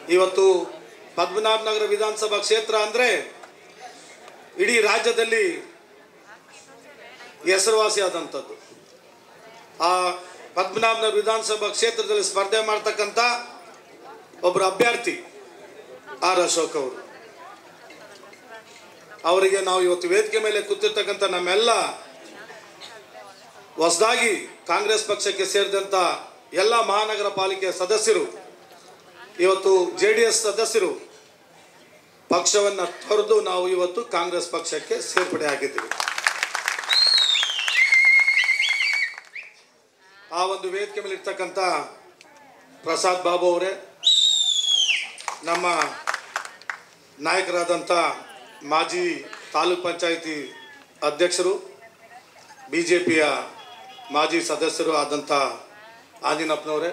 ಇವತ್ತು ಪದ್ಮನಾಭ ನಗರ ವಿಧಾನಸಭಾ ಕ್ಷೇತ್ರ ಅಂದರೆ ಇಡೀ ರಾಜ್ಯದಲ್ಲಿ ಹೆಸರುವಾಸಿಯಾದಂಥದ್ದು ಆ ಪದ್ಮನಾಭನಗರ ವಿಧಾನಸಭಾ ಕ್ಷೇತ್ರದಲ್ಲಿ ಸ್ಪರ್ಧೆ ಮಾಡ್ತಕ್ಕಂಥ ಒಬ್ಬರು ಅಭ್ಯರ್ಥಿ ಆರ್ ಅಶೋಕ್ ಅವರು ಅವರಿಗೆ ನಾವು ಇವತ್ತು ವೇದಿಕೆ ಮೇಲೆ ಕೂತಿರ್ತಕ್ಕಂಥ ನಮ್ಮೆಲ್ಲ ಹೊಸದಾಗಿ ಕಾಂಗ್ರೆಸ್ ಪಕ್ಷಕ್ಕೆ ಸೇರಿದಂಥ ಎಲ್ಲ ಮಹಾನಗರ ಪಾಲಿಕೆಯ ಸದಸ್ಯರು ಇವತ್ತು ಜೆ ಡಿ ಎಸ್ ಸದಸ್ಯರು ಪಕ್ಷವನ್ನು ತೊರೆದು ನಾವು ಇವತ್ತು ಕಾಂಗ್ರೆಸ್ ಪಕ್ಷಕ್ಕೆ ಸೇರ್ಪಡೆ ಆಗಿದ್ದೀವಿ ಆ ಒಂದು ವೇದಿಕೆ ಮೇಲೆ ಇರ್ತಕ್ಕಂಥ ಪ್ರಸಾದ್ ಬಾಬು ಅವರೇ ನಮ್ಮ ನಾಯಕರಾದಂಥ ಮಾಜಿ ತಾಲೂಕ್ ಪಂಚಾಯಿತಿ ಅಧ್ಯಕ್ಷರು ಬಿ ಜೆ ಪಿಯ ಮಾಜಿ ಸದಸ್ಯರು ಆದಂಥ ಆಂಜಿನಪ್ಪನವರೇ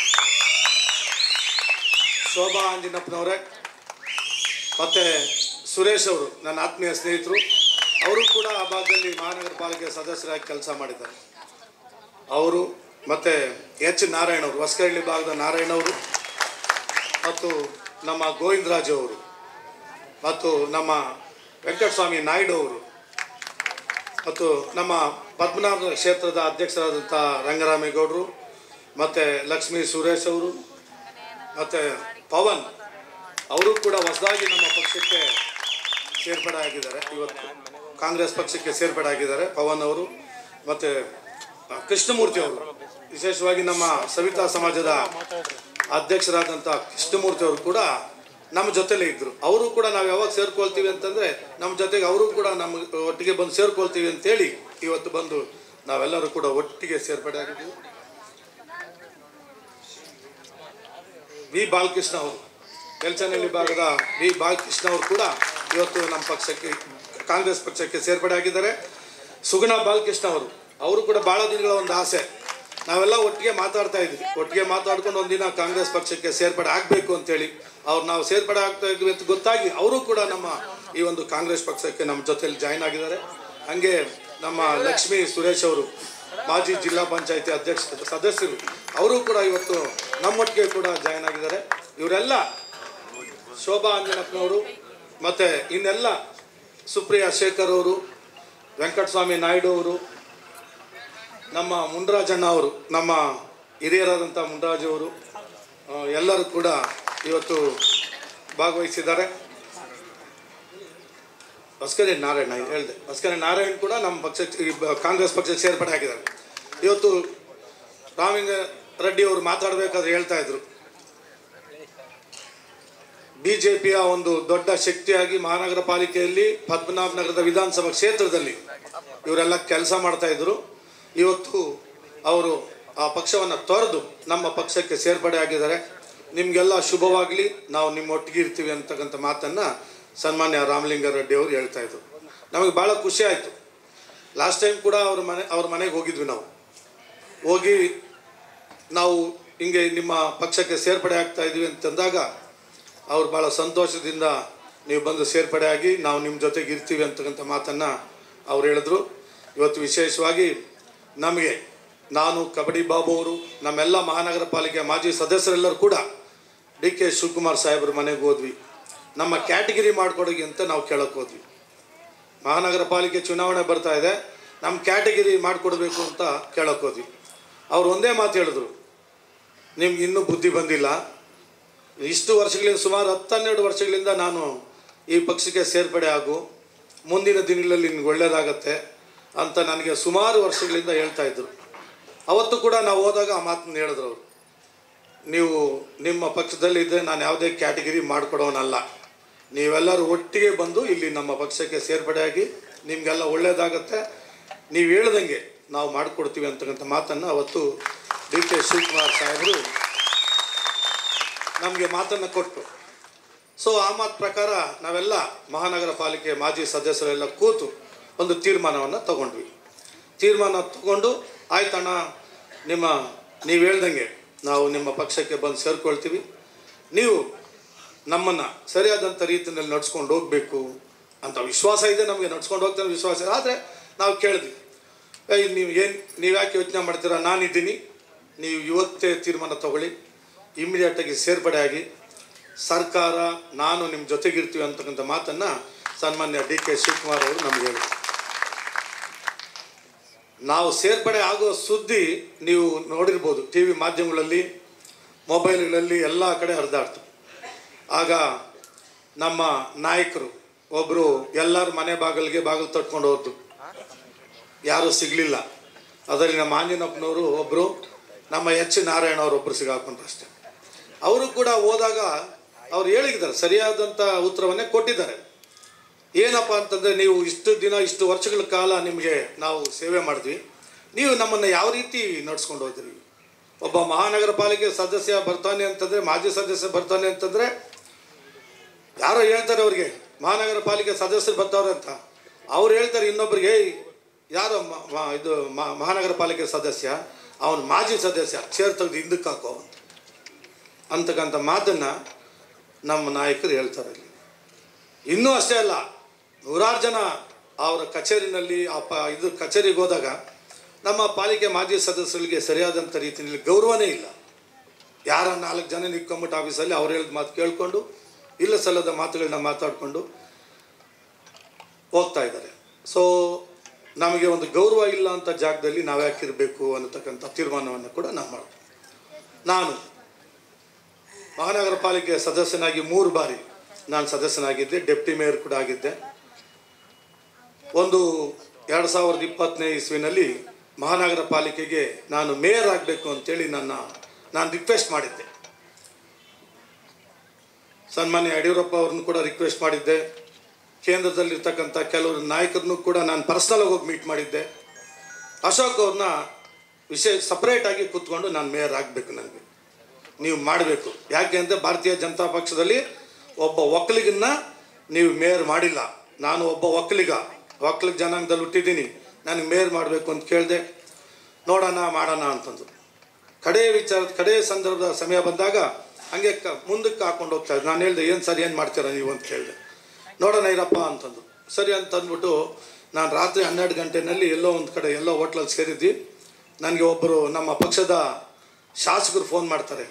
ಶೋಭಾ ಆಂಜಿನಪ್ಪನವರೇ ಮತ್ತು ಸುರೇಶ್ ಅವರು ನನ್ನ ಆತ್ಮೀಯ ಸ್ನೇಹಿತರು ಅವರು ಕೂಡ ಆ ಭಾಗದಲ್ಲಿ ಮಹಾನಗರ ಪಾಲಿಕೆ ಸದಸ್ಯರಾಗಿ ಕೆಲಸ ಮಾಡಿದ್ದಾರೆ ಅವರು ಮತ್ತು ಎಚ್ ನಾರಾಯಣ ಅವರು ಹೊಸಕಹಳ್ಳಿ ಭಾಗದ ನಾರಾಯಣ ಅವರು ಮತ್ತು ನಮ್ಮ ಗೋವಿಂದರಾಜು ಅವರು ಮತ್ತು ನಮ್ಮ ವೆಂಕಟಸ್ವಾಮಿ ನಾಯ್ಡು ಅವರು ಮತ್ತು ನಮ್ಮ ಪದ್ಮನಾಭ ಕ್ಷೇತ್ರದ ಅಧ್ಯಕ್ಷರಾದಂಥ ರಂಗರಾಮೇಗೌಡರು ಮತ್ತು ಲಕ್ಷ್ಮೀ ಸುರೇಶ್ ಅವರು ಮತ್ತು ಪವನ್ ಅವರು ಕೂಡ ಹೊಸದಾಗಿ ನಮ್ಮ ಪಕ್ಷಕ್ಕೆ ಸೇರ್ಪಡೆ ಆಗಿದ್ದಾರೆ ಇವತ್ತು ಕಾಂಗ್ರೆಸ್ ಪಕ್ಷಕ್ಕೆ ಸೇರ್ಪಡೆ ಆಗಿದ್ದಾರೆ ಪವನ್ ಅವರು ಮತ್ತು ಕೃಷ್ಣಮೂರ್ತಿ ಅವರು ವಿಶೇಷವಾಗಿ ನಮ್ಮ ಸವಿತಾ ಸಮಾಜದ ಅಧ್ಯಕ್ಷರಾದಂಥ ಕೃಷ್ಣಮೂರ್ತಿ ಅವರು ಕೂಡ ನಮ್ಮ ಜೊತೆಲೇ ಇದ್ದರು ಅವರು ಕೂಡ ನಾವು ಯಾವಾಗ ಸೇರ್ಕೊಳ್ತೀವಿ ಅಂತಂದರೆ ನಮ್ಮ ಜೊತೆಗೆ ಅವರು ಕೂಡ ನಮ್ಮ ಒಟ್ಟಿಗೆ ಬಂದು ಸೇರ್ಕೊಳ್ತೀವಿ ಅಂತೇಳಿ ಇವತ್ತು ಬಂದು ನಾವೆಲ್ಲರೂ ಕೂಡ ಒಟ್ಟಿಗೆ ಸೇರ್ಪಡೆ ಆಗಿದ್ದೀವಿ ವಿ ಬಾಲಕೃಷ್ಣ ಅವರು ಎಲ್ಚನಹಳ್ಳಿ ಭಾಗದ ವಿ ಬಾಲಕೃಷ್ಣ ಅವರು ಕೂಡ ಇವತ್ತು ನಮ್ಮ ಪಕ್ಷಕ್ಕೆ ಕಾಂಗ್ರೆಸ್ ಪಕ್ಷಕ್ಕೆ ಸೇರ್ಪಡೆ ಆಗಿದ್ದಾರೆ ಸುಗುಣ ಬಾಲಕೃಷ್ಣ ಅವರು ಅವರು ಕೂಡ ಭಾಳ ದಿನಗಳ ಒಂದು ಆಸೆ ನಾವೆಲ್ಲ ಒಟ್ಟಿಗೆ ಮಾತಾಡ್ತಾ ಇದ್ವಿ ಒಟ್ಟಿಗೆ ಮಾತಾಡ್ಕೊಂಡು ಒಂದಿನ ಕಾಂಗ್ರೆಸ್ ಪಕ್ಷಕ್ಕೆ ಸೇರ್ಪಡೆ ಆಗಬೇಕು ಅಂತೇಳಿ ಅವ್ರು ನಾವು ಸೇರ್ಪಡೆ ಆಗ್ತಾ ಇದ್ವಿ ಅಂತ ಗೊತ್ತಾಗಿ ಅವರು ಕೂಡ ನಮ್ಮ ಈ ಒಂದು ಕಾಂಗ್ರೆಸ್ ಪಕ್ಷಕ್ಕೆ ನಮ್ಮ ಜೊತೆಲಿ ಜಾಯ್ನ್ ಆಗಿದ್ದಾರೆ ಹಾಗೆ ನಮ್ಮ ಲಕ್ಷ್ಮೀ ಸುರೇಶ್ ಅವರು ಮಾಜಿ ಜಿಲ್ಲಾ ಪಂಚಾಯತಿ ಅಧ್ಯಕ್ಷ ಸದಸ್ಯರು ಅವರು ಕೂಡ ಇವತ್ತು ನಮ್ಮೊಟ್ಟಿಗೆ ಕೂಡ ಜಾಯ್ನ್ ಆಗಿದ್ದಾರೆ ಇವರೆಲ್ಲ ಶೋಭಾ ಅಂಜನಪ್ಪನವರು ಮತ್ತು ಇನ್ನೆಲ್ಲ ಸುಪ್ರಿಯಾ ಶೇಖರ್ ಅವರು ವೆಂಕಟಸ್ವಾಮಿ ನಾಯ್ಡು ಅವರು ನಮ್ಮ ಮುಂಡರಾಜಣ್ಣ ಅವರು ನಮ್ಮ ಹಿರಿಯರಾದಂಥ ಮುಂಡರಾಜು ಅವರು ಆ, ಎಲ್ಲರೂ ಕೂಡ ಇವತ್ತು ಭಾಗವಹಿಸಿದ್ದಾರೆ ಹೊಸ್ಕರಿ ನಾರಾಯಣ ಹೇಳಿದೆ ಹೊಸ್ಕರಿ ನಾರಾಯಣ್ ಕೂಡ ನಮ್ಮ ಪಕ್ಷಕ್ಕೆ ಈ ಬ- ಕಾಂಗ್ರೆಸ್ ಪಕ್ಷಕ್ಕೆ ಸೇರ್ಪಡೆ ಆಗಿದ್ದಾರೆ ಇವತ್ತು ರಾಮಿಂಗ ರೆಡ್ಡಿ ಅವರು ಮಾತಾಡಬೇಕಾದ್ರೆ ಹೇಳ್ತಾ ಇದ್ರು ಬಿ ಜೆ ಪಿಯ ಒಂದು ದೊಡ್ಡ ಶಕ್ತಿಯಾಗಿ ಮಹಾನಗರ ಪಾಲಿಕೆಯಲ್ಲಿ ಪದ್ಮನಾಭ ನಗರದ ವಿಧಾನಸಭಾ ಕ್ಷೇತ್ರದಲ್ಲಿ ಇವರೆಲ್ಲ ಕೆಲಸ ಮಾಡ್ತಾ ಇದ್ರು ಇವತ್ತು ಅವರು ಆ ಪಕ್ಷವನ್ನು ತೊರೆದು ನಮ್ಮ ಪಕ್ಷಕ್ಕೆ ಸೇರ್ಪಡೆ ಆಗಿದ್ದಾರೆ ನಿಮಗೆಲ್ಲ ಶುಭವಾಗಲಿ ನಾವು ನಿಮ್ಮ ಒಟ್ಟಿಗೆ ಇರ್ತೀವಿ ಅಂತಕ್ಕಂಥ ಮಾತನ್ನು ಸನ್ಮಾನ್ಯ ರಾಮಲಿಂಗಾರೆಡ್ಡಿ ಅವರು ಹೇಳ್ತಾ ಇದ್ರು ನಮಗೆ ಭಾಳ ಖುಷಿ ಆಯಿತು ಲಾಸ್ಟ್ ಟೈಮ್ ಕೂಡ ಅವ್ರ ಮನೆ ಅವ್ರ ಮನೆಗೆ ಹೋಗಿದ್ವಿ ನಾವು ಹೋಗಿ ನಾವು ಹಿಂಗೆ ನಿಮ್ಮ ಪಕ್ಷಕ್ಕೆ ಸೇರ್ಪಡೆ ಆಗ್ತಾ ಇದ್ವಿ ಅಂತಂದಾಗ ಅವ್ರು ಭಾಳ ಸಂತೋಷದಿಂದ ನೀವು ಬಂದು ಸೇರ್ಪಡೆ ಆಗಿ ನಾವು ನಿಮ್ಮ ಜೊತೆಗೆ ಇರ್ತೀವಿ ಅಂತಕ್ಕಂಥ ಮಾತನ್ನು ಅವ್ರು ಹೇಳಿದ್ರು ಇವತ್ತು ವಿಶೇಷವಾಗಿ ನಮಗೆ ನಾನು ಕಬಡ್ಡಿ ಬಾಬು ಅವರು ನಮ್ಮೆಲ್ಲ ಮಹಾನಗರ ಪಾಲಿಕೆ ಮಾಜಿ ಸದಸ್ಯರೆಲ್ಲರೂ ಕೂಡ ಡಿ ಕೆ ಶಿವಕುಮಾರ್ ಸಾಹೇಬ್ರ ಮನೆಗೆ ಹೋದ್ವಿ ನಮ್ಮ ಕ್ಯಾಟಗಿರಿ ಮಾಡಿಕೊಡೋಗಿ ಅಂತ ನಾವು ಕೇಳಕ್ಕೆ ಹೋದ್ವಿ ಮಹಾನಗರ ಪಾಲಿಕೆ ಚುನಾವಣೆ ಬರ್ತಾ ಇದೆ ನಮ್ಮ ಕ್ಯಾಟಗಿರಿ ಮಾಡಿಕೊಡ್ಬೇಕು ಅಂತ ಕೇಳಕ್ಕೆ ಹೋದ್ವಿ ಅವ್ರು ಒಂದೇ ಮಾತು ಹೇಳಿದ್ರು ನಿಮ್ಗೆ ಇನ್ನೂ ಬುದ್ಧಿ ಬಂದಿಲ್ಲ ಇಷ್ಟು ವರ್ಷಗಳಿಂದ ಸುಮಾರು ಹತ್ತನ್ನೆರಡು ವರ್ಷಗಳಿಂದ ನಾನು ಈ ಪಕ್ಷಕ್ಕೆ ಸೇರ್ಪಡೆ ಆಗು ಮುಂದಿನ ದಿನಗಳಲ್ಲಿ ನಿನ್ಗೆ ಒಳ್ಳೆಯದಾಗತ್ತೆ ಅಂತ ನನಗೆ ಸುಮಾರು ವರ್ಷಗಳಿಂದ ಹೇಳ್ತಾ ಇದ್ರು ಅವತ್ತು ಕೂಡ ನಾವು ಹೋದಾಗ ಆ ಮಾತನ್ನ ಹೇಳಿದ್ರು ಅವರು ನೀವು ನಿಮ್ಮ ಪಕ್ಷದಲ್ಲಿ ಇದ್ದರೆ ನಾನು ಯಾವುದೇ ಕ್ಯಾಟಗಿರಿ ಮಾಡಿಕೊಡೋನಲ್ಲ ನೀವೆಲ್ಲರೂ ಒಟ್ಟಿಗೆ ಬಂದು ಇಲ್ಲಿ ನಮ್ಮ ಪಕ್ಷಕ್ಕೆ ಸೇರ್ಪಡೆಯಾಗಿ ನಿಮಗೆಲ್ಲ ಒಳ್ಳೆಯದಾಗತ್ತೆ ನೀವು ಹೇಳ್ದಂಗೆ ನಾವು ಮಾಡಿಕೊಡ್ತೀವಿ ಅಂತಕ್ಕಂಥ ಮಾತನ್ನು ಅವತ್ತು ಡಿ ಕೆ ಶಿವಕುಮಾರ್ ಸಾಹೇಬರು ನಮಗೆ ಮಾತನ್ನು ಕೊಟ್ಟು ಸೊ ಆ ಮಾತು ಪ್ರಕಾರ ನಾವೆಲ್ಲ ಮಹಾನಗರ ಪಾಲಿಕೆ ಮಾಜಿ ಸದಸ್ಯರೆಲ್ಲ ಕೂತು ಒಂದು ತೀರ್ಮಾನವನ್ನು ತಗೊಂಡ್ವಿ ತೀರ್ಮಾನ ತಗೊಂಡು ಆಯ್ತಣ್ಣ ನಿಮ್ಮ ನೀವು ಹೇಳ್ದಂಗೆ ನಾವು ನಿಮ್ಮ ಪಕ್ಷಕ್ಕೆ ಬಂದು ಸೇರ್ಕೊಳ್ತೀವಿ ನೀವು ನಮ್ಮನ್ನು ಸರಿಯಾದಂಥ ರೀತಿಯಲ್ಲಿ ನಡ್ಸ್ಕೊಂಡು ಹೋಗಬೇಕು ಅಂತ ವಿಶ್ವಾಸ ಇದೆ ನಮಗೆ ನಡ್ಸ್ಕೊಂಡು ಹೋಗ್ತಾನೆ ವಿಶ್ವಾಸ ಇದೆ ಆದರೆ ನಾವು ಕೇಳಿದ್ವಿ ಏಯ್ ನೀವು ಏನು ನೀವು ಯಾಕೆ ಯೋಚನೆ ಮಾಡ್ತೀರಾ ನಾನಿದ್ದೀನಿ ನೀವು ಇವತ್ತೇ ತೀರ್ಮಾನ ತಗೊಳ್ಳಿ ಇಮಿಡಿಯೇಟಾಗಿ ಸೇರ್ಪಡೆ ಆಗಿ ಸರ್ಕಾರ ನಾನು ನಿಮ್ಮ ಜೊತೆಗಿರ್ತೀವಿ ಅಂತಕ್ಕಂಥ ಮಾತನ್ನು ಸನ್ಮಾನ್ಯ ಡಿ ಕೆ ಶಿವಕುಮಾರ್ ಅವರು ನಮಗೆ ಹೇಳಿದ್ರು ನಾವು ಸೇರ್ಪಡೆ ಆಗೋ ಸುದ್ದಿ ನೀವು ನೋಡಿರ್ಬೋದು ಟಿ ವಿ ಮಾಧ್ಯಮಗಳಲ್ಲಿ ಮೊಬೈಲ್ಗಳಲ್ಲಿ ಎಲ್ಲ ಕಡೆ ಹರಿದಾಡ್ತು ಆಗ ನಮ್ಮ ನಾಯಕರು ಒಬ್ಬರು ಎಲ್ಲರ ಮನೆ ಬಾಗಿಲಿಗೆ ಬಾಗಿಲು ತಟ್ಕೊಂಡು ಹೋದ್ರು ಯಾರೂ ಸಿಗಲಿಲ್ಲ ಅದರಲ್ಲಿ ನಮ್ಮ ಆಂಜನಪ್ಪನವರು ಒಬ್ಬರು ನಮ್ಮ ಎಚ್ ನಾರಾಯಣ ಅವರೊಬ್ಬರು ಸಿಗಾಕೊಂಡ್ರು ಅಷ್ಟೇ ಅವರು ಕೂಡ ಹೋದಾಗ ಅವ್ರು ಹೇಳಿದ್ದಾರೆ ಸರಿಯಾದಂಥ ಉತ್ತರವನ್ನೇ ಕೊಟ್ಟಿದ್ದಾರೆ ಏನಪ್ಪ ಅಂತಂದರೆ ನೀವು ಇಷ್ಟು ದಿನ ಇಷ್ಟು ವರ್ಷಗಳ ಕಾಲ ನಿಮಗೆ ನಾವು ಸೇವೆ ಮಾಡಿದ್ವಿ ನೀವು ನಮ್ಮನ್ನು ಯಾವ ರೀತಿ ನಡ್ಸ್ಕೊಂಡು ಹೋದ್ರಿ ಒಬ್ಬ ಮಹಾನಗರ ಪಾಲಿಕೆ ಸದಸ್ಯ ಬರ್ತಾನೆ ಅಂತಂದರೆ ಮಾಜಿ ಸದಸ್ಯ ಬರ್ತಾನೆ ಅಂತಂದರೆ ಯಾರೋ ಹೇಳ್ತಾರೆ ಅವ್ರಿಗೆ ಮಹಾನಗರ ಪಾಲಿಕೆ ಸದಸ್ಯರು ಬರ್ತಾವ್ರೆ ಅಂತ ಅವ್ರು ಹೇಳ್ತಾರೆ ಇನ್ನೊಬ್ರಿಗೆ "ಏಯ್, ಯಾರೋ ಮ- ಮ- ಇದು ಮ- ಮಹಾನಗರ ಪಾಲಿಕೆ ಸದಸ್ಯ ಅವನು ಮಾಜಿ ಸದಸ್ಯ ಚೇರ್ ತೆಗೆದು ಹಿಂದಕ್ಕೆ ಹಾಕೋ ಅಂತ ಅಂತಕ್ಕಂಥ ಮಾತನ್ನು ನಮ್ಮ ನಾಯಕರು ಹೇಳ್ತಾರೆ ಇಲ್ಲಿ ಇನ್ನೂ ಅಷ್ಟೇ ಅಲ್ಲ ನೂರಾರು ಜನ ಅವರ ಕಚೇರಿನಲ್ಲಿ ಆ ಪ ಇದು ಕಚೇರಿಗೆ ಹೋದಾಗ ನಮ್ಮ ಪಾಲಿಕೆ ಮಾಜಿ ಸದಸ್ಯರಿಗೆ ಸರಿಯಾದಂಥ ರೀತಿಯಲ್ಲಿ ಗೌರವನೇ ಇಲ್ಲ ಯಾರ ನಾಲ್ಕು ಜನ ನಿಕ್ಕೊಂಬಿಟ್ಟು ಆಫೀಸಲ್ಲಿ ಅವ್ರು ಹೇಳಿದ ಮಾತು ಕೇಳಿಕೊಂಡು ಇಲ್ಲ ಸಲ್ಲದ ಮಾತುಗಳನ್ನ ಮಾತಾಡಿಕೊಂಡು ಹೋಗ್ತಾ ಇದ್ದಾರೆ ಸೊ ನಮಗೆ ಒಂದು ಗೌರವ ಇಲ್ಲ ಅಂತ ಜಾಗದಲ್ಲಿ ನಾವು ಯಾಕಿರಬೇಕು ಅನ್ನತಕ್ಕಂಥ ತೀರ್ಮಾನವನ್ನು ಕೂಡ ನಾವು ಮಾಡ್ತೀವಿ ನಾನು ಮಹಾನಗರ ಪಾಲಿಕೆ ಸದಸ್ಯನಾಗಿ ಮೂರು ಬಾರಿ ನಾನು ಸದಸ್ಯನಾಗಿದ್ದೆ ಡೆಪ್ಟಿ ಮೇಯರ್ ಕೂಡ ಆಗಿದ್ದೆ ಒಂದು ಎರಡು ಸಾವಿರದ ಇಪ್ಪತ್ತನೇ ಇಸ್ವಿನಲ್ಲಿ ಮಹಾನಗರ ಪಾಲಿಕೆಗೆ ನಾನು ಮೇಯರ್ ಆಗಬೇಕು ಅಂತೇಳಿ ನನ್ನ ನಾನು ರಿಕ್ವೆಸ್ಟ್ ಮಾಡಿದ್ದೆ ಸನ್ಮಾನ್ಯ ಯಡಿಯೂರಪ್ಪ ಅವ್ರನ್ನು ಕೂಡ ರಿಕ್ವೆಸ್ಟ್ ಮಾಡಿದ್ದೆ ಕೇಂದ್ರದಲ್ಲಿರ್ತಕ್ಕಂಥ ಕೆಲವರು ನಾಯಕರನ್ನು ಕೂಡ ನಾನು ಪರ್ಸ್ನಲಾಗಿ ಹೋಗಿ ಮೀಟ್ ಮಾಡಿದ್ದೆ ಅಶೋಕ್ ಅವ್ರನ್ನ ವಿಶೇಷ ಸಪ್ರೇಟಾಗಿ ಕೂತ್ಕೊಂಡು ನಾನು ಮೇಯರ್ ಆಗಬೇಕು ನನಗೆ ನೀವು ಮಾಡಬೇಕು ಯಾಕೆ ಅಂದರೆ ಭಾರತೀಯ ಜನತಾ ಪಕ್ಷದಲ್ಲಿ ಒಬ್ಬ ಒಕ್ಕಲಿಗನ್ನ ನೀವು ಮೇಯರ್ ಮಾಡಿಲ್ಲ ನಾನು ಒಬ್ಬ ಒಕ್ಕಲಿಗ ಒಕ್ಕಲಿಗ ಜನಾಂಗದಲ್ಲಿ ಹುಟ್ಟಿದ್ದೀನಿ ನನಗೆ ಮೇಯರ್ ಮಾಡಬೇಕು ಅಂತ ಕೇಳಿದೆ ನೋಡೋಣ ಮಾಡೋಣ ಅಂತಂದು ಕಡೆ ವಿಚಾರ ಕಡೆ ಸಂದರ್ಭದ ಸಮಯ ಬಂದಾಗ ಹಂಗೆ ಕ ಮುಂದಕ್ಕೆ ಹಾಕೊಂಡು ಹೋಗ್ತಾ ಇದ್ದೆ ನಾನು ಹೇಳಿದೆ ಏನು ಸರ್ ಏನು ಮಾಡ್ತೀರಾ ನೀವು ಅಂತ ಕೇಳಿದೆ ನೋಡೋಣ ಇರಪ್ಪ ಅಂತಂದು ಸರಿ ಅಂತ ಅಂದ್ಬಿಟ್ಟು ನಾನು ರಾತ್ರಿ ಹನ್ನೆರಡು ಗಂಟೆನಲ್ಲಿ ಎಲ್ಲೋ ಒಂದು ಕಡೆ ಎಲ್ಲೋ ಹೋಟ್ಲಲ್ಲಿ ಸೇರಿದ್ವಿ ನನಗೆ ಒಬ್ಬರು ನಮ್ಮ ಪಕ್ಷದ ಶಾಸಕರು ಫೋನ್ ಮಾಡ್ತಾರೆ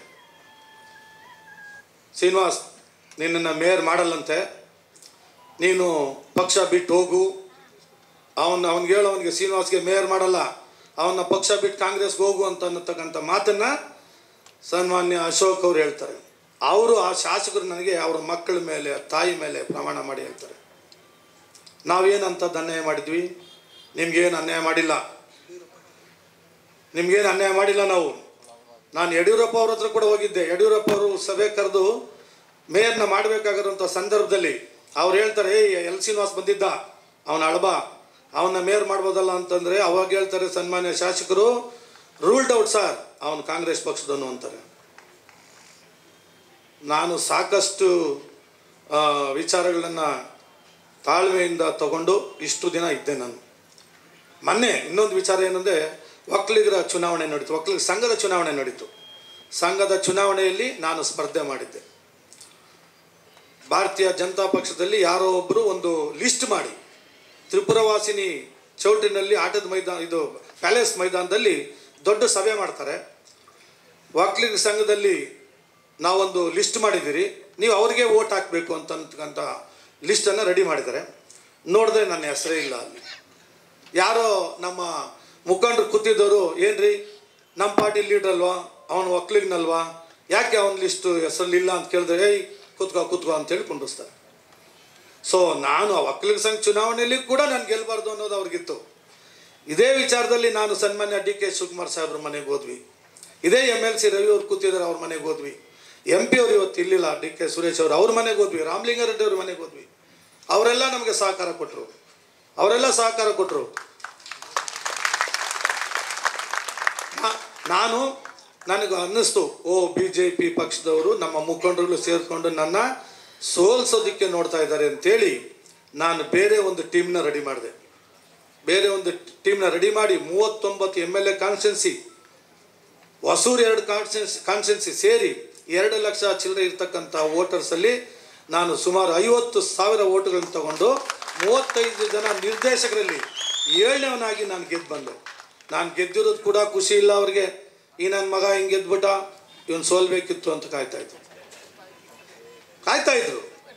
ಶ್ರೀನಿವಾಸ್ ನಿನ್ನನ್ನು ಮೇಯರ್ ಮಾಡಲ್ಲಂತೆ ನೀನು ಪಕ್ಷ ಬಿಟ್ಟು ಹೋಗು ಅವನು ಅವ್ನಿಗೆ ಹೇಳು ಅವನಿಗೆ ಶ್ರೀನಿವಾಸ್ಗೆ ಮೇಯರ್ ಮಾಡಲ್ಲ ಅವನ ಪಕ್ಷ ಬಿಟ್ಟು ಕಾಂಗ್ರೆಸ್ಗೆ ಹೋಗು ಅಂತ ಅನ್ನತಕ್ಕಂಥ ಮಾತನ್ನು ಸನ್ಮಾನ್ಯ ಅಶೋಕ್ ಅವ್ರು ಹೇಳ್ತಾರೆ ಅವರು ಆ ಶಾಸಕರು ನನಗೆ ಅವರ ಮಕ್ಕಳ ಮೇಲೆ ತಾಯಿ ಮೇಲೆ ಪ್ರಮಾಣ ಮಾಡಿ ಹೇಳ್ತಾರೆ ನಾವೇನು ಅಂಥದ್ದು ಅನ್ಯಾಯ ಮಾಡಿದ್ವಿ ನಿಮ್ಗೇನು ಅನ್ಯಾಯ ಮಾಡಿಲ್ಲ ನಿಮ್ಗೇನು ಅನ್ಯಾಯ ಮಾಡಿಲ್ಲ ನಾವು ನಾನು ಯಡಿಯೂರಪ್ಪ ಅವ್ರ ಹತ್ರ ಕೂಡ ಹೋಗಿದ್ದೆ ಯಡಿಯೂರಪ್ಪ ಅವರು ಸಭೆ ಕರೆದು ಮೇಯರ್ನ ಮಾಡಬೇಕಾಗಿರೋಂಥ ಸಂದರ್ಭದಲ್ಲಿ ಅವ್ರು ಹೇಳ್ತಾರೆ ಏಯ್ ಎಲ್ ಶ್ರೀನಿವಾಸ್ ಬಂದಿದ್ದ ಅವನ ಅಳಬ ಅವನ್ನ ಮೇಯರ್ ಮಾಡ್ಬೋದಲ್ಲ ಅಂತಂದರೆ ಅವಾಗ ಹೇಳ್ತಾರೆ ಸನ್ಮಾನ್ಯ ಶಾಸಕರು ರೂಲ್ಡ್ ಔಟ್ ಸರ್ ಅವನು ಕಾಂಗ್ರೆಸ್ ಪಕ್ಷದವನು ಅಂತಾರೆ ನಾನು ಸಾಕಷ್ಟು ಆ, ವಿಚಾರಗಳನ್ನು ತಾಳ್ಮೆಯಿಂದ ತಗೊಂಡು ಇಷ್ಟು ದಿನ ಇದ್ದೆ ನಾನು ಮೊನ್ನೆ ಇನ್ನೊಂದು ವಿಚಾರ ಏನಂದರೆ ಒಕ್ಕಲಿಗರ ಚುನಾವಣೆ ನಡೀತು ಒಕ್ಕಲಿಗ ಸಂಘದ ಚುನಾವಣೆ ನಡೀತು ಸಂಘದ ಚುನಾವಣೆಯಲ್ಲಿ ನಾನು ಸ್ಪರ್ಧೆ ಮಾಡಿದ್ದೆ ಭಾರತೀಯ ಜನತಾ ಪಕ್ಷದಲ್ಲಿ ಯಾರೋ ಒಬ್ಬರು ಒಂದು ಲಿಸ್ಟ್ ಮಾಡಿ ತ್ರಿಪುರವಾಸಿನಿ ಚೌಟಿನಲ್ಲಿ ಆಟದ ಮೈದಾನ ಇದು ಪ್ಯಾಲೇಸ್ ಮೈದಾನದಲ್ಲಿ ದೊಡ್ಡ ಸಭೆ ಮಾಡ್ತಾರೆ ಒಕ್ಕಲಿಗ ಸಂಘದಲ್ಲಿ ನಾವೊಂದು ಲಿಸ್ಟ್ ಮಾಡಿದ್ದೀರಿ ನೀವು ಅವ್ರಿಗೆ ಓಟ್ ಹಾಕಬೇಕು ಅಂತಕ್ಕಂಥ ಲಿಸ್ಟನ್ನು ರೆಡಿ ಮಾಡಿದ್ದಾರೆ ನೋಡಿದ್ರೆ ನನ್ನ ಹೆಸರೇ ಇಲ್ಲ ಅಲ್ಲಿ ಯಾರೋ ನಮ್ಮ ಮುಖಂಡರು ಕೂತಿದ್ದವರು ಏನ್ರಿ ನಮ್ಮ ಪಾರ್ಟಿ ಲೀಡರ್ ಅಲ್ವಾ ಅವನು ಒಕ್ಕಲಿಗನಲ್ವಾ ಯಾಕೆ ಅವನ ಲಿಸ್ಟು ಹೆಸರಲ್ಲಿಲ್ಲ ಅಂತ ಕೇಳಿದ್ರೆ ಏಯ್ ಕೂತ್ಕೋ ಕೂತ್ಕೋ ಅಂತೇಳಿ ಕುಂಡಿಸ್ತಾರೆ ಸೊ ನಾನು ಆ ಒಕ್ಕಲಿಗ ಸಂಘ ಚುನಾವಣೆಯಲ್ಲಿ ಕೂಡ ನಾನು ಗೆಲ್ಲಬಾರ್ದು ಅನ್ನೋದು ಅವ್ರಿಗಿತ್ತು ಇದೇ ವಿಚಾರದಲ್ಲಿ ನಾನು ಸನ್ಮಾನ್ಯ ಡಿ ಕೆ ಶಿವಕುಮಾರ್ ಸಾಹೇಬ್ರ ಮನೆಗೆ ಹೋದ್ವಿ ಇದೇ ಎಮ್ ಎಲ್ ಸಿ ರವಿ ಅವ್ರು ಕೂತಿದ್ದಾರೆ ಅವ್ರ ಮನೆಗೆ ಹೋದ್ವಿ ಎಂ ಪಿ ಅವ್ರು ಇವತ್ತು ಇಲ್ಲಿಲ್ಲ ಡಿ ಕೆ ಸುರೇಶ್ ಅವರು ಅವ್ರ ಮನೆಗೆ ಹೋದ್ವಿ ರಾಮಲಿಂಗಾರೆಡ್ಡಿ ಅವ್ರ ಮನೆಗೆ ಹೋದ್ವಿ ಅವರೆಲ್ಲ ನಮಗೆ ಸಹಕಾರ ಕೊಟ್ಟರು ಅವರೆಲ್ಲ ಸಹಕಾರ ಕೊಟ್ಟರು ನಾನು ನನಗೆ ಅನ್ನಿಸ್ತು ಓ ಬಿ ಜೆ ಪಿ ಪಕ್ಷದವರು ನಮ್ಮ ಮುಖಂಡರುಗಳು ಸೇರಿಕೊಂಡು ನನ್ನ ಸೋಲ್ಸೋದಕ್ಕೆ ನೋಡ್ತಾ ಇದ್ದಾರೆ ಅಂತೇಳಿ ನಾನು ಬೇರೆ ಒಂದು ಟೀಮ್ನ ರೆಡಿ ಮಾಡಿದೆ ಬೇರೆ ಒಂದು ಟೀಮ್ನ ರೆಡಿ ಮಾಡಿ ಮೂವತ್ತೊಂಬತ್ತು M L A constituency Hosur ಎರಡು ಕಾನ್ಸ್ಟೆನ್ಸಿ ಕಾನ್ಸ್ಟೆನ್ಸಿ ಸೇರಿ ಎರಡು ಲಕ್ಷ ಚಿಲ್ಲರೆ ಇರ್ತಕ್ಕಂಥ ವೋಟರ್ಸಲ್ಲಿ ನಾನು ಸುಮಾರು ಐವತ್ತು ಸಾವಿರ ಓಟುಗಳನ್ನು ತಗೊಂಡು ಮೂವತ್ತೈದು ಜನ ನಿರ್ದೇಶಕರಲ್ಲಿ ಏಳನೇವನಾಗಿ ನಾನು ಗೆದ್ದು ಬಂದೆ ನಾನು ಗೆದ್ದಿರೋದು ಕೂಡ ಖುಷಿ ಇಲ್ಲ ಅವ್ರಿಗೆ ಈ ನನ್ನ ಮಗ ಹಿಂಗೆ ಗೆದ್ಬಿಟ್ಟ ಇವನು ಸೋಲ್ಬೇಕಿತ್ತು ಅಂತ ಕಾಯ್ತಾ ಇದ್ದೆ ಕಾಯ್ತಾ ಇದ್ರು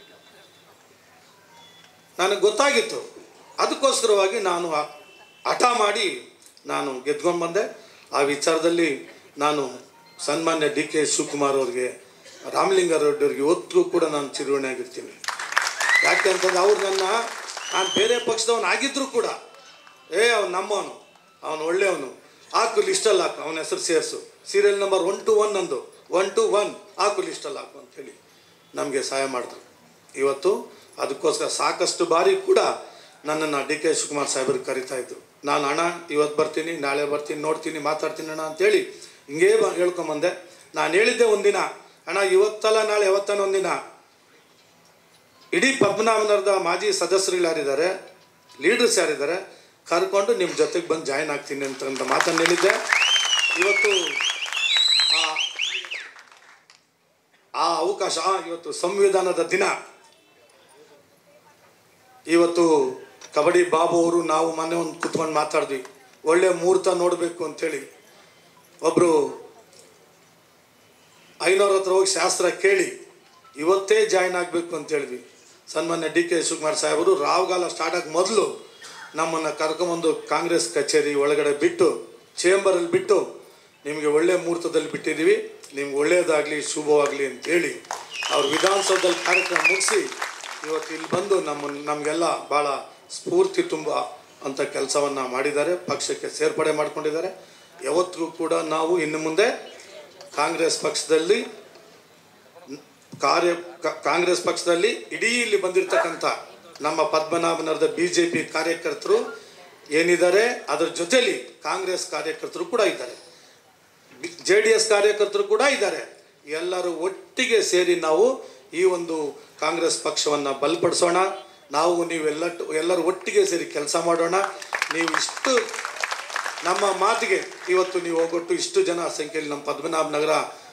ನನಗೆ ಗೊತ್ತಾಗಿತ್ತು ಅದಕ್ಕೋಸ್ಕರವಾಗಿ ನಾನು ಆ- ಹಠ ಮಾಡಿ ನಾನು ಗೆದ್ಕೊಂಡು ಬಂದೆ ಆ ವಿಚಾರದಲ್ಲಿ ನಾನು ಸನ್ಮಾನ್ಯ ಡಿ ಕೆ ಶಿವಕುಮಾರ್ ಅವ್ರಿಗೆ ರಾಮಲಿಂಗಾರೆಡ್ಡಿ ಅವ್ರಿಗೆ ಇವತ್ತಿಗೂ ಕೂಡ ನಾನು ಚಿರುವಣಿಯಾಗಿರ್ತೀನಿ ಯಾಕೆ ಅಂತಂದ್ರೆ ಅವ್ರು ನನ್ನ ನಾನು ಬೇರೆ ಪಕ್ಷದವನು ಆಗಿದ್ದರೂ ಕೂಡ ಏ ಅವ್ನು ನಮ್ಮವನು ಅವನು ಒಳ್ಳೆಯವನು ಹಾಕು ಲಿಸ್ಟಲ್ಲಿ ಹಾಕು ಅವನ ಹೆಸರು ಸೇರಿಸು serial number one two one ಅಂದು ಒನ್ ಟು ಒನ್ ಹಾಕು ಲಿಸ್ಟಲ್ಲಿ ಹಾಕು ಅಂತೇಳಿ ನಮಗೆ ಸಹಾಯ ಮಾಡಿದ್ರು ಇವತ್ತು ಅದಕ್ಕೋಸ್ಕರ ಸಾಕಷ್ಟು ಬಾರಿ ಕೂಡ ನನ್ನನ್ನು ಡಿ ಕೆ ಶಿವಕುಮಾರ್ ಸಾಹೇಬ್ರಿಗೆ ಕರಿತಾ ಇದ್ರು ನಾನು ಅಣ್ಣ ಇವತ್ತು ಬರ್ತೀನಿ ನಾಳೆ ಬರ್ತೀನಿ ನೋಡ್ತೀನಿ ಮಾತಾಡ್ತೀನಿ ಅಣ್ಣ ಅಂತೇಳಿ ಹಿಂಗೇ ಬ ಹೇಳ್ಕೊಂಬಂದೆ ನಾನು ಹೇಳಿದ್ದೆ ಒಂದಿನ ಅಣ್ಣ ಇವತ್ತಲ್ಲ ನಾಳೆ ಯಾವತ್ತಾನ ಒಂದಿನ ಇಡೀ ಪದ್ಮನಾಭನಗರದ ಮಾಜಿ ಸದಸ್ಯರುಗಳು ಯಾರಿದ್ದಾರೆ ಲೀಡರ್ಸ್ ಯಾರಿದ್ದಾರೆ ಕರ್ಕೊಂಡು ನಿಮ್ಮ ಜೊತೆಗೆ ಬಂದು ಜಾಯ್ನ್ ಆಗ್ತೀನಿ ಅಂತ ಮಾತನ್ನು ಹೇಳಿದ್ದೆ ಇವತ್ತು ಆ- ಆ ಅವಕಾಶ ಆ, ಇವತ್ತು ಸಂವಿಧಾನದ ದಿನ ಇವತ್ತು ಕಬಡ್ಡಿ ಬಾಬು ಅವರು ನಾವು ಮೊನ್ನೆ ಒಂದು ಕುತ್ಕೊಂಡು ಮಾತಾಡಿದ್ವಿ ಒಳ್ಳೆ ಮುಹೂರ್ತ ನೋಡಬೇಕು ಅಂತೇಳಿ ಒಬ್ಬರು ಐನೂರ ಹತ್ರ ಹೋಗಿ ಶಾಸ್ತ್ರ ಕೇಳಿ ಇವತ್ತೇ ಜಾಯ್ನ್ ಆಗಬೇಕು ಅಂತ ಹೇಳಿದ್ವಿ ಸನ್ಮಾನ್ಯ ಡಿ ಕೆ ಶಿವಕುಮಾರ್ ಸಾಹೇಬರು ರಾವ್ಗಾಲ ಸ್ಟಾರ್ಟ್ ಆಗಿ ಮೊದಲು ನಮ್ಮನ್ನು ಕರ್ಕೊಂಬಂದು ಕಾಂಗ್ರೆಸ್ ಕಚೇರಿ ಒಳಗಡೆ ಬಿಟ್ಟು ಚೇಂಬರಲ್ಲಿ ಬಿಟ್ಟು ನಿಮಗೆ ಒಳ್ಳೆ ಮುಹೂರ್ತದಲ್ಲಿ ಬಿಟ್ಟಿದ್ದೀವಿ ನಿಮ್ಗೆ ಒಳ್ಳೆಯದಾಗಲಿ ಶುಭವಾಗಲಿ ಅಂತೇಳಿ ಅವ್ರು ವಿಧಾನಸೌಧದಲ್ಲಿ ಕಾರ್ಯಕ್ರಮ ಮುಗಿಸಿ ಇವತ್ತು ಇಲ್ಲಿ ಬಂದು ನಮ್ಮ ನಮಗೆಲ್ಲ ಭಾಳ ಸ್ಫೂರ್ತಿ ತುಂಬ ಅಂತ ಕೆಲಸವನ್ನು ಮಾಡಿದ್ದಾರೆ ಪಕ್ಷಕ್ಕೆ ಸೇರ್ಪಡೆ ಮಾಡ್ಕೊಂಡಿದ್ದಾರೆ ಯಾವತ್ತಿಗೂ ಕೂಡ ನಾವು ಇನ್ನು ಮುಂದೆ ಕಾಂಗ್ರೆಸ್ ಪಕ್ಷದಲ್ಲಿ ಕಾರ್ಯ ಕಾ- ಕಾಂಗ್ರೆಸ್ ಪಕ್ಷದಲ್ಲಿ ಇಡೀ ಇಲ್ಲಿ ಬಂದಿರತಕ್ಕಂಥ ನಮ್ಮ ಪದ್ಮನಾಭನಗರದ ಬಿ ಜೆ ಪಿ ಕಾರ್ಯಕರ್ತರು ಏನಿದ್ದಾರೆ ಅದರ ಜೊತೆಲಿ ಕಾಂಗ್ರೆಸ್ ಕಾರ್ಯಕರ್ತರು ಕೂಡ ಇದ್ದಾರೆ ಜೆ ಡಿ ಎಸ್ ಕಾರ್ಯಕರ್ತರು ಕೂಡ ಇದ್ದಾರೆ ಎಲ್ಲರೂ ಒಟ್ಟಿಗೆ ಸೇರಿ ನಾವು ಈ ಒಂದು ಕಾಂಗ್ರೆಸ್ ಪಕ್ಷವನ್ನು ಬಲಪಡಿಸೋಣ ನಾವು ನೀವೆಲ್ಲ ಎಲ್ಲರೂ ಒಟ್ಟಿಗೆ ಸೇರಿ ಕೆಲಸ ಮಾಡೋಣ ನೀವು ಇಷ್ಟು ನಮ್ಮ ಮಾತಿಗೆ ಇವತ್ತು ನೀವು ಹೋಗೊಟ್ಟು ಇಷ್ಟು ಜನ ಸಂಖ್ಯೆಯಲ್ಲಿ ನಮ್ಮ ಪದ್ಮನಾಭ ನಗರ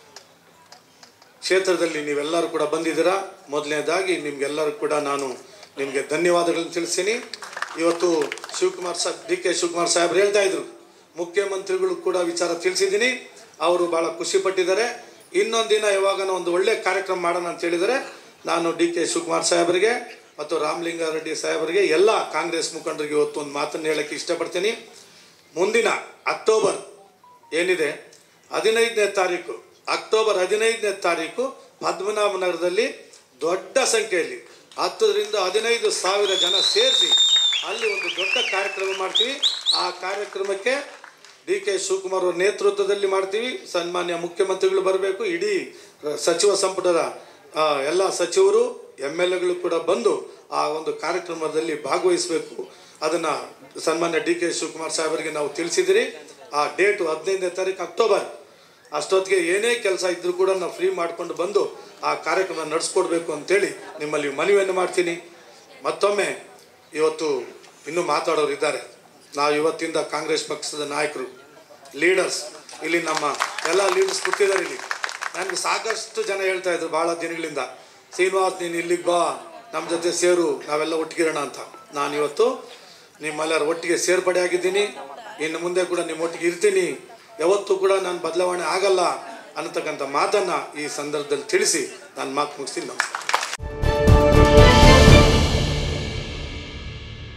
ಕ್ಷೇತ್ರದಲ್ಲಿ ನೀವೆಲ್ಲರೂ ಕೂಡ ಬಂದಿದ್ದೀರಾ ಮೊದಲನೇದಾಗಿ ನಿಮ್ಗೆಲ್ಲರೂ ಕೂಡ ನಾನು ನಿಮಗೆ ಧನ್ಯವಾದಗಳನ್ನು ತಿಳಿಸ್ತೀನಿ ಇವತ್ತು ಶಿವಕುಮಾರ್ ಸಾಹೇಬ್ ಡಿ ಕೆ ಶಿವಕುಮಾರ್ ಸಾಹೇಬ್ರು ಹೇಳ್ತಾ ಇದ್ರು ಮುಖ್ಯಮಂತ್ರಿಗಳು ಕೂಡ ವಿಚಾರ ತಿಳಿಸಿದ್ದೀನಿ ಅವರು ಭಾಳ ಖುಷಿ ಪಟ್ಟಿದ್ದಾರೆ ಇನ್ನೊಂದು ದಿನ ಯಾವಾಗ ಒಂದು ಒಳ್ಳೆ ಕಾರ್ಯಕ್ರಮ ಮಾಡೋಣ ಅಂತ ಹೇಳಿದರೆ ನಾನು ಡಿ ಕೆ ಶಿವಕುಮಾರ್ ಸಾಹೇಬರಿಗೆ ಮತ್ತು ರಾಮಲಿಂಗಾರೆಡ್ಡಿ ಸಾಹೇಬರಿಗೆ ಎಲ್ಲ ಕಾಂಗ್ರೆಸ್ ಮುಖಂಡರಿಗೆ ಇವತ್ತು ಒಂದು ಮಾತನ್ನು ಹೇಳಕ್ಕೆ ಇಷ್ಟಪಡ್ತೀನಿ ಮುಂದಿನ ಅಕ್ಟೋಬರ್ ಏನಿದೆ ಹದಿನೈದನೇ ತಾರೀಕು ಅಕ್ಟೋಬರ್ ಹದಿನೈದನೇ ತಾರೀಕು ಪದ್ಮನಾಭನಗರದಲ್ಲಿ ದೊಡ್ಡ ಸಂಖ್ಯೆಯಲ್ಲಿ ಹತ್ತರಿಂದ ಹದಿನೈದು ಸಾವಿರ ಜನ ಸೇರಿಸಿ ಅಲ್ಲಿ ಒಂದು ದೊಡ್ಡ ಕಾರ್ಯಕ್ರಮ ಮಾಡ್ತೀವಿ ಆ ಕಾರ್ಯಕ್ರಮಕ್ಕೆ ಡಿ ಕೆ ಶಿವಕುಮಾರ್ ಅವರ ನೇತೃತ್ವದಲ್ಲಿ ಮಾಡ್ತೀವಿ ಸನ್ಮಾನ್ಯ ಮುಖ್ಯಮಂತ್ರಿಗಳು ಬರಬೇಕು ಇಡೀ ಸಚಿವ ಸಂಪುಟದ ಆ, ಎಲ್ಲ ಸಚಿವರು ಎಮ್ ಎಲ್ ಎಗಳು ಕೂಡ ಬಂದು ಆ ಒಂದು ಕಾರ್ಯಕ್ರಮದಲ್ಲಿ ಭಾಗವಹಿಸಬೇಕು ಅದನ್ನು ಸನ್ಮಾನ್ಯ ಡಿ ಕೆ ಶಿವಕುಮಾರ್ ಸಾಹೇಬರಿಗೆ ನಾವು ತಿಳಿಸಿದಿರಿ ಆ ಡೇಟು ಹದಿನೈದನೇ ತಾರೀಕು ಅಕ್ಟೋಬರ್ ಅಷ್ಟೊತ್ತಿಗೆ ಏನೇ ಕೆಲಸ ಇದ್ದರೂ ಕೂಡ ನಾವು ಫ್ರೀ ಮಾಡಿಕೊಂಡು ಬಂದು ಆ ಕಾರ್ಯಕ್ರಮ ನಡೆಸ್ಕೊಡ್ಬೇಕು ಅಂತೇಳಿ ನಿಮ್ಮಲ್ಲಿ ಮನವಿಯನ್ನು ಮಾಡ್ತೀನಿ ಮತ್ತೊಮ್ಮೆ ಇವತ್ತು ಇನ್ನೂ ಮಾತಾಡೋರು ಇದ್ದಾರೆ ನಾವು ಇವತ್ತಿಂದ ಕಾಂಗ್ರೆಸ್ ಪಕ್ಷದ ನಾಯಕರು ಲೀಡರ್ಸ್ ಇಲ್ಲಿ ನಮ್ಮ ಎಲ್ಲ ಲೀಡರ್ಸ್ ಕೂತಿದ್ದಾರೆ ಇಲ್ಲಿ ನನಗೆ ಸಾಕಷ್ಟು ಜನ ಹೇಳ್ತಾ ಇದ್ರು ಭಾಳ ದಿನಗಳಿಂದ ಶ್ರೀನಿವಾಸ್ ನೀನು ಇಲ್ಲಿಗೆ ಬಾ ನಮ್ಮ ಜೊತೆ ಸೇರು ನಾವೆಲ್ಲ ಒಟ್ಟಿಗಿರೋಣ ಅಂತ ನಾನು ಇವತ್ತು ನಿಮ್ಮೆಲ್ಲರ ಒಟ್ಟಿಗೆ ಸೇರ್ಪಡೆ ಆಗಿದ್ದೀನಿ ಇನ್ನು ಮುಂದೆ ಕೂಡ ನಿಮ್ಮ ಒಟ್ಟಿಗೆ ಇರ್ತೀನಿ ಯಾವತ್ತೂ ಕೂಡ ನಾನು ಬದಲಾವಣೆ ಆಗಲ್ಲ ಅನ್ನತಕ್ಕಂಥ ಮಾತನ್ನು ಈ ಸಂದರ್ಭದಲ್ಲಿ ತಿಳಿಸಿ ನಾನು ಮಾತು ಮುಗಿಸ್ತೀನಿ ನಮಸ್ಕಾರ